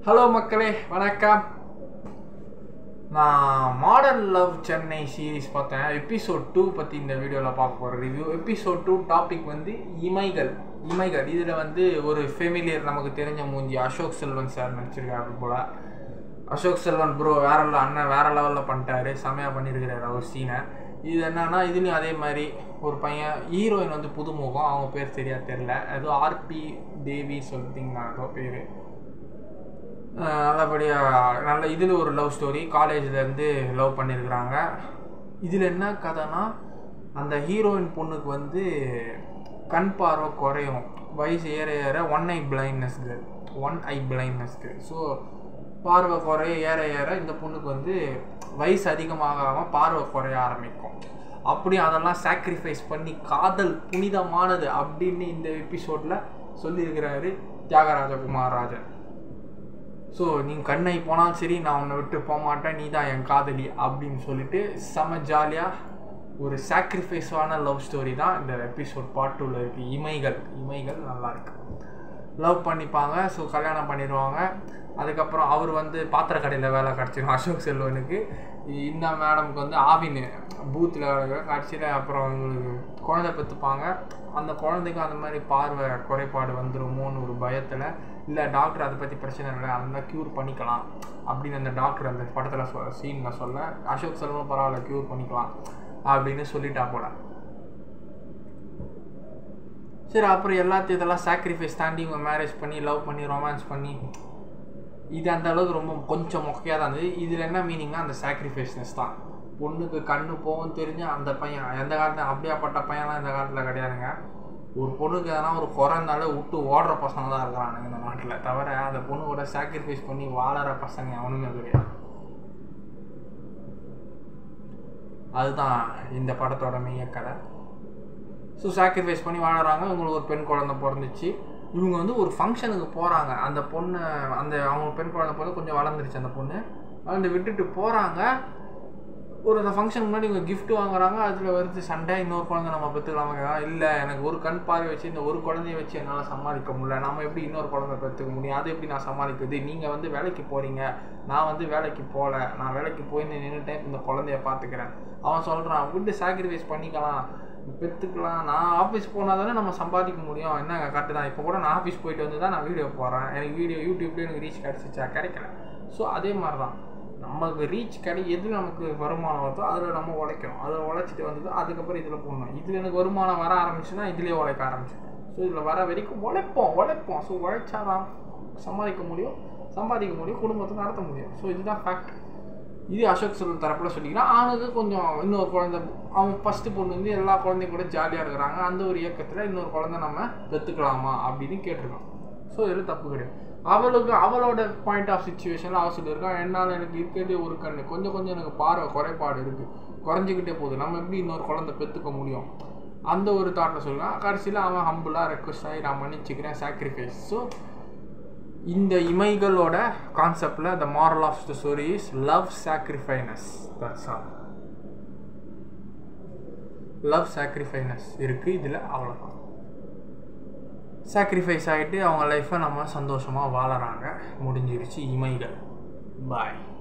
hello மக்களே வணக்கம் நான் மாடர்ன் லவ் சென்னை சீரிஸ் பார்த்தேன் எபிசோட் டூ பற்றி இந்த வீடியோவில் பார்க்க போகிற ரிவ்யூ எபிசோட் டூ டாபிக் வந்து இமைகள் இமைகள் இதில் வந்து ஒரு ஃபெமிலியர் நமக்கு தெரிஞ்ச மூஞ்சி அசோக் செல்வன் சார் நடிச்சிருக்காரு போல் அசோக் செல்வன் ப்ரோ வேற level, அண்ணன் வேற லெவலில் பண்ணிட்டாரு செமையாக பண்ணியிருக்கிறாரு அவர் சீனை இது என்னன்னா இதுலேயும் அதே மாதிரி ஒரு பையன் ஹீரோயின் வந்து புதுமுகம் அவங்க பேர் சரியா தெரில ஏதோ ஆர்பி தேவி சம்திங் ஏதோ பேர் நல்லபடியாக நல்ல இதில் ஒரு லவ் ஸ்டோரி காலேஜ்லேருந்து லவ் பண்ணியிருக்கிறாங்க இதில் என்ன கதைனா அந்த ஹீரோயின் பொண்ணுக்கு வந்து கண் பார்வை குறையும் வயசு ஏற ஏற ஒன் ஐ பிளைண்ட்னஸ்க்கு ஒன் ஐ பிளைண்ட்னஸ்க்கு ஸோ பார்வை குறைய ஏற ஏற இந்த பொண்ணுக்கு வந்து வயசு அதிகமாக ஆக பார்வை குறைய ஆரம்பிக்கும் அப்படி அதெல்லாம் சாக்ரிஃபைஸ் பண்ணி காதல் புனிதமானது அப்படின்னு இந்த எபிசோடில் சொல்லியிருக்கிறாரு தியாகராஜ குமாரராஜன் ஸோ நீ கண்ணை போனாலும் சரி நான் உன்னை விட்டு போக மாட்டேன் நீ தான் என் காதலி அப்படின்னு சொல்லிட்டு செம ஜாலியாக ஒரு சாக்ரிஃபைஸான லவ் ஸ்டோரி தான் இந்த எபிசோட் பார்ட் டூவில் இருக்குது இமைகள் இமைகள் நல்லா இருக்கு லவ் பண்ணிப்பாங்க ஸோ கல்யாணம் பண்ணிடுவாங்க அதுக்கப்புறம் அவர் வந்து பாத்திர கடையில் வேலை கிடச்சிடும் அசோக் செல்வனுக்கு இந்த மேடமுக்கு வந்து ஆவின் பூத்தில் கடைசியில் அப்புறம் அவங்களுக்கு குழந்தை பெற்றுப்பாங்க அந்த குழந்தைக்கு அந்த மாதிரி பார்வை குறைபாடு வந்துருமோன்னு ஒரு பயத்தில் இல்லை டாக்டர் அதை பற்றி பிரச்சனை இல்லை அதெல்லாம் க்யூர் பண்ணிக்கலாம் அப்படின்னு அந்த டாக்டர் அந்த படத்தில் சொ சீனில் சொல்ல அசோக் செல்வம் பரவாயில்ல க்யூர் பண்ணிக்கலாம் அப்படின்னு சொல்லிட்டா போல சரி அப்புறம் எல்லாத்தையும் இதெல்லாம் சாக்ரிஃபைஸ் தாண்டி இவங்க மேரேஜ் பண்ணி லவ் பண்ணி ரொமான்ஸ் பண்ணி இது அந்த அளவுக்கு ரொம்ப கொஞ்சம் மொக்கையாக தான் இருந்தது இதில் என்ன மீனிங்னா அந்த சாக்ரிஃபைஸ்னஸ் தான் பொண்ணுக்கு கண்ணு போகும் தெரிஞ்சு அந்த பையன் எந்த காலத்தில் அப்படியாப்பட்ட பையன்லாம் இந்த காலத்தில் கிடையாதுங்க ஒரு பொண்ணுக்கு எதனா ஒரு குறைந்தாலே விட்டு ஓடுற பசங்க தான் இருக்கிறானுங்க இந்த நாட்டில் தவிர அந்த பொண்ணு கூட சாக்ரிஃபைஸ் பண்ணி வாழற பசங்க எவனுமே கிடையாது அதுதான் இந்த படத்தோட மைய கதை ஸோ சாக்ரிஃபைஸ் பண்ணி வாழறாங்க இவங்களுக்கு ஒரு பெண் குழந்தை பிறந்துச்சு இவங்க வந்து ஒரு ஃபங்க்ஷனுக்கு போகிறாங்க அந்த பொண்ணு அந்த அவங்க பெண் குழந்தை போது கொஞ்சம் வளர்ந்துருச்சு அந்த பொண்ணு வளர்ந்து விட்டுட்டு போகிறாங்க ஒரு அந்த ஃபங்க்ஷன் முன்னாடி இவங்க gift வாங்குறாங்க அதில் வருது சண்டை இன்னொரு குழந்தை நம்ம பெற்றுக்கலாமா இல்லை எனக்கு ஒரு கண் பார்வை வச்சு இந்த ஒரு குழந்தைய வச்சு என்னால் சமாளிக்க முடியல நம்ம எப்படி இன்னொரு குழந்தை பெற்றுக்க முடியும் அது எப்படி நான் சமாளிக்கிறது நீங்கள் வந்து வேலைக்கு போகிறீங்க நான் வந்து வேலைக்கு போகல நான் வேலைக்கு போய் நின்றுட்டேன் இந்த குழந்தைய பார்த்துக்கிறேன் அவன் சொல்கிறான் விட்டு சாக்ரிஃபைஸ் பண்ணிக்கலாம் பெற்றுக்கலாம் நான் ஆஃபீஸ் போனால் தானே நம்ம சம்பாதிக்க முடியும் என்னங்க கரெக்டு தான் இப்போ கூட நான் ஆஃபீஸ் போயிட்டு வந்து தான் நான் வீடியோ போடுறேன் எனக்கு வீடியோ யூடியூப்லேயே எனக்கு ரீச் கிடச்சிச்சா கிடைக்கல ஸோ அதே மாதிரி தான் நமக்கு ரீச் கிடை எது நமக்கு வருமானம் வருதோ அதில் நம்ம உழைக்கணும் அதில் உழைச்சிட்டு வந்தது அதுக்கப்புறம் இதில் போடணும் இதில் எனக்கு வருமானம் வர ஆரம்பிச்சுன்னா இதுலேயே உழைக்க ஆரம்பிச்சேன் ஸோ இதில் வர வரைக்கும் உழைப்போம் உழைப்போம் ஸோ உழைச்சாதான் சம்பாதிக்க முடியும் சம்பாதிக்க முடியும் குடும்பத்தை நடத்த முடியும் ஸோ இதுதான் ஃபேக்ட் இது அசோக் செல்வன் தரப்பில் சொல்லிக்கிறான் அவனுக்கு கொஞ்சம் இன்னொரு குழந்தை அவன் ஃபஸ்ட்டு பொண்ணு வந்து எல்லா குழந்தையும் கூட ஜாலியாக இருக்கிறாங்க அந்த ஒரு இயக்கத்தில் இன்னொரு குழந்தை நம்ம பெற்றுக்கலாமா அப்படின்னு கேட்டிருக்கான் ஸோ இதில் தப்பு கிடையாது அவளுக்கு அவளோட பாயிண்ட் ஆஃப் சுச்சுவேஷனில் அவள் சொல்லியிருக்கான் என்னால் எனக்கு இருக்கிறதே ஒரு கண்ணு கொஞ்சம் கொஞ்சம் எனக்கு பார்வை குறைபாடு இருக்குது குறைஞ்சிக்கிட்டே போகுது நம்ம எப்படி இன்னொரு குழந்தை பெற்றுக்க முடியும் அந்த ஒரு தாட்டில் சொல்லுவான் கடைசியில் அவன் ஹம்புளாக ரெக்வஸ்ட் ஆகி நான் மன்னிச்சுக்கிறேன் சாக்ரிஃபைஸ் ஸோ இந்த இமைகளோட கான்செப்டில் the moral of the story is love sacrifices that's all love sacrifices இருக்குது இதில் அவ்வளோதான் சாக்ரிஃபைஸ் ஆகிட்டு அவங்க லைஃப்பை நம்ம சந்தோஷமாக வாழறாங்க முடிஞ்சிருச்சு இமைகள் பாய்